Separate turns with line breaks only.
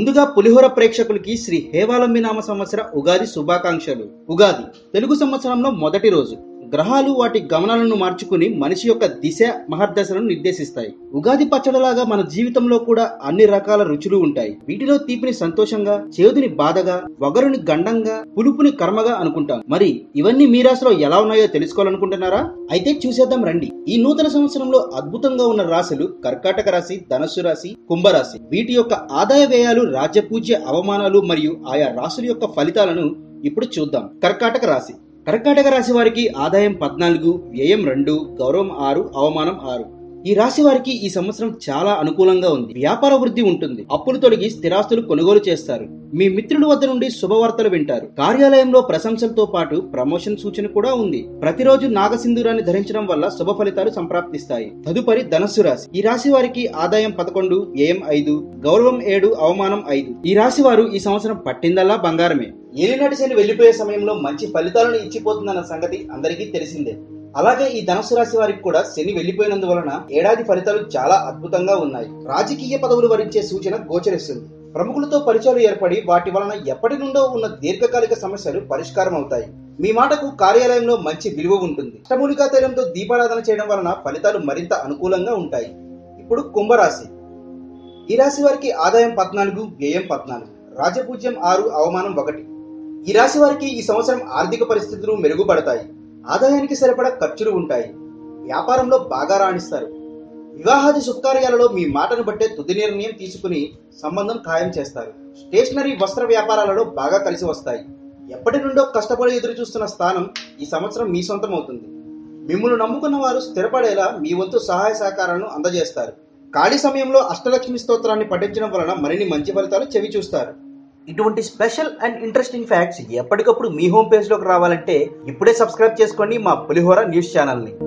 ముందుగా పులిహోర ప్రేక్షకులకి శ్రీ హేవాలంబి నామ సంవత్సర ఉగాది శుభాకాంక్షలు ఉగాది తెలుగు సంవత్సరంలో మొదటి రోజు గ్రహాలు వాటి గమనాలను మార్చుకుని మనిషి యొక్క దిశ మహర్దశలను నిర్దేశిస్తాయి ఉగాది పచ్చడిలాగా మన జీవితంలో కూడా అన్ని రకాల రుచులు ఉంటాయి వీటిలో తీపిని సంతోషంగా చేదుని బాధగా వగరుని గండంగా పులుపుని కర్మగా అనుకుంటాం మరి ఇవన్నీ మీ రాశిలో ఎలా ఉన్నాయో తెలుసుకోవాలనుకుంటున్నారా అయితే చూసేద్దాం రండి ఈ నూతన సంవత్సరంలో అద్భుతంగా ఉన్న రాశులు కర్కాటక రాశి ధనస్సు రాశి కుంభరాశి వీటి యొక్క ఆదాయ వ్యయాలు రాజ్యపూజ్య అవమానాలు మరియు ఆయా రాశుల యొక్క ఫలితాలను ఇప్పుడు చూద్దాం కర్కాటక రాశి కర్కాటక రాశి వారికి ఆదాయం పద్నాలుగు వ్యయం రెండు గౌరవం ఆరు అవమానం ఆరు ఈ రాశి వారికి ఈ సంవత్సరం చాలా అనుకూలంగా ఉంది వ్యాపార వృద్ధి ఉంటుంది అప్పులు తొలగి స్థిరాస్తులు కొనుగోలు చేస్తారు మీ మిత్రుల వద్ద నుండి శుభవార్తలు వింటారు కార్యాలయంలో ప్రశంసలతో పాటు ప్రమోషన్ సూచన కూడా ఉంది ప్రతిరోజు నాగసింధూరాన్ని ధరించడం వల్ల శుభ ఫలితాలు సంప్రాప్తిస్తాయి తదుపరి ధనస్సు రాశి ఈ రాశి వారికి ఆదాయం పదకొండు వ్యయం ఐదు గౌరవం ఏడు అవమానం ఐదు ఈ రాశి వారు ఈ సంవత్సరం పట్టిందల్లా బంగారమే ఏలినాటి శని వెళ్లిపోయే సమయంలో మంచి ఫలితాలను ఇచ్చిపోతుందన్న సంగతి అందరికీ తెలిసిందే అలాగే ఈ ధనుసు రాశి వారికి కూడా శని వెళ్లిపోయినందువలన ఏడాది ఫలితాలు చాలా అద్భుతంగా ఉన్నాయి రాజకీయ పదవులు వరించే సూచన గోచరిస్తుంది ప్రముఖులతో పరిచయాలు ఏర్పడి వాటి వలన ఎప్పటి నుండో ఉన్న దీర్ఘకాలిక సమస్యలు పరిష్కారం అవుతాయి మీ మాటకు కార్యాలయంలో మంచి విలువ ఉంటుంది అష్టమూలికా తైలంతో దీపారాధన చేయడం వలన ఫలితాలు మరింత అనుకూలంగా ఉంటాయి ఇప్పుడు కుంభరాశి ఈ రాశి వారికి ఆదాయం పద్నాలుగు వ్యయం పద్నాలుగు రాజపూజ్యం ఆరు అవమానం ఒకటి ఈ రాశి వారికి ఈ సంవత్సరం ఆర్థిక పరిస్థితులు మెరుగుపడతాయి ఆదాయానికి సరిపడా ఖర్చులు ఉంటాయి వ్యాపారంలో బాగా రాణిస్తారు వివాహాది శుభకార్యాలలో మీ మాటను బట్టే తుది నిర్ణయం తీసుకుని సంబంధం ఖాయం చేస్తారు స్టేషనరీ వస్త్ర వ్యాపారాలలో బాగా కలిసి వస్తాయి ఎప్పటి నుండో కష్టపడి ఎదురు చూస్తున్న స్థానం ఈ సంవత్సరం మీ సొంతం అవుతుంది మిమ్మల్ని నమ్ముకున్న వారు స్థిరపడేలా మీ వంతు సహాయ సహకారాలను అందజేస్తారు ఖాళీ సమయంలో అష్టలక్ష్మి స్తోత్రాన్ని పఠించడం వలన మరిన్ని మంచి ఫలితాలు చెవి చూస్తారు ఇటువంటి స్పెషల్ అండ్ ఇంట్రెస్టింగ్ ఫ్యాక్ట్స్ ఎప్పటికప్పుడు మీ హోమ్ పేజ్ లోకి రావాలంటే ఇప్పుడే సబ్స్క్రైబ్ చేసుకోండి మా పులిహోర న్యూస్ ఛానల్ని